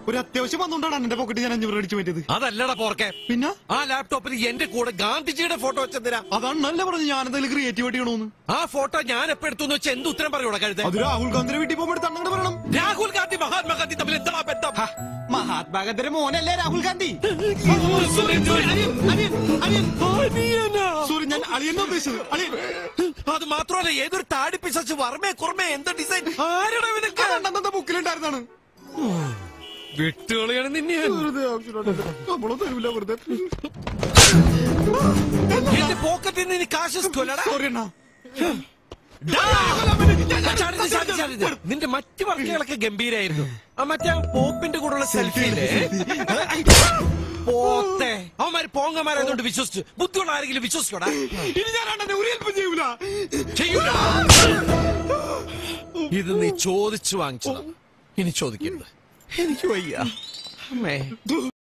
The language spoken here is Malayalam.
ഒരു അത്യാവശ്യം വന്നുകൊണ്ടാണ് എന്റെ പോക്കറ്റ് ഞാൻ അഞ്ഞൂറ് അടിച്ചു പറ്റിയത് അതല്ലടാ പോർക്കെ പിന്നെ ആ ലാപ്ടോപ്പിൽ എന്റെ കൂടെ ഗാന്ധിജിയുടെ ഫോട്ടോ വെച്ചെന്തിനാ അതാണ് നല്ല പറഞ്ഞു ഞാൻ എന്തെങ്കിലും ക്രിയേറ്റിവിറ്റി ചെയ്യണോന്ന് ആ ഫോട്ടോ ഞാൻ എപ്പോ എടുത്തു വെച്ചാൽ എന്ത് ഉത്തരം പറയൂടാ കഴുത അത് രാഹുൽ ഗാന്ധിയുടെ വീട്ടിൽ പോകുമ്പോൾ എടുത്ത് അങ്ങനെ പറയണം രാഹുൽ ഗാന്ധി മഹാത്മാഗാന്ധി തമ്മിൽ എന്താ ബന്ധം ഹ, മഹാത്മാഗാന്ധിയുടെ മോനല്ലേ രാഹുൽ ഗാന്ധി Sorry, sorry. അനിയൻ, അനിയൻ, അനിയൻ. അനിയനാ. സോറി ഞാൻ അളിയെന്നാ ഉദ്ദേശിച്ചത് അളിയൻ അത് മാത്രമല്ല ഏതൊരു താടി പിശാച്ച് വർമ്മേ കുർമ്മേ എന്താ ഡിസൈൻ ആരുടെ ഇവനൊക്കെ രണ്ടെന്നത്തെ ബുക്കിലുണ്ടായിരുന്നാണ് വിട്ടുകളിയാണ് നിന്നെ ഞാൻ. വെറുതെ ആവശ്യമില്ലാണ്ട് നമ്മളോ തരൂല വെറുതെ എന്റെ പോക്കറ്റിൽ നിന്ന് നീ കാശ് കൊല്ലടാ സോറി അണ്ണാ ചാടിത്, ചാടിത്, ചാടിത്. നിന്റെ മറ്റു വർക്കുകളൊക്കെ ഗംഭീരായിരുന്നു ആ മറ്റേ പോപ്പിന്റെ കൂടെയുള്ള സെൽഫിയില്ലേ പോത്തെ അവന്മാര് പോങ്ങന്മാരായതുകൊണ്ട് വിശ്വസിച്ചു ബുദ്ധിയുള്ള ആരെങ്കിലും വിശ്വസിക്കോടാ ഇനി ഞാൻ അണ്ണനെ ഒരു ഹെൽപ്പും ചെയ്യൂല ചെയ്യൂല ഇത് നീ ചോദിച്ചു വാങ്ങിച്ചതാണ് ഇനി ചോദിക്കരുത് എനിക്ക് വയ്യ അമ്മേ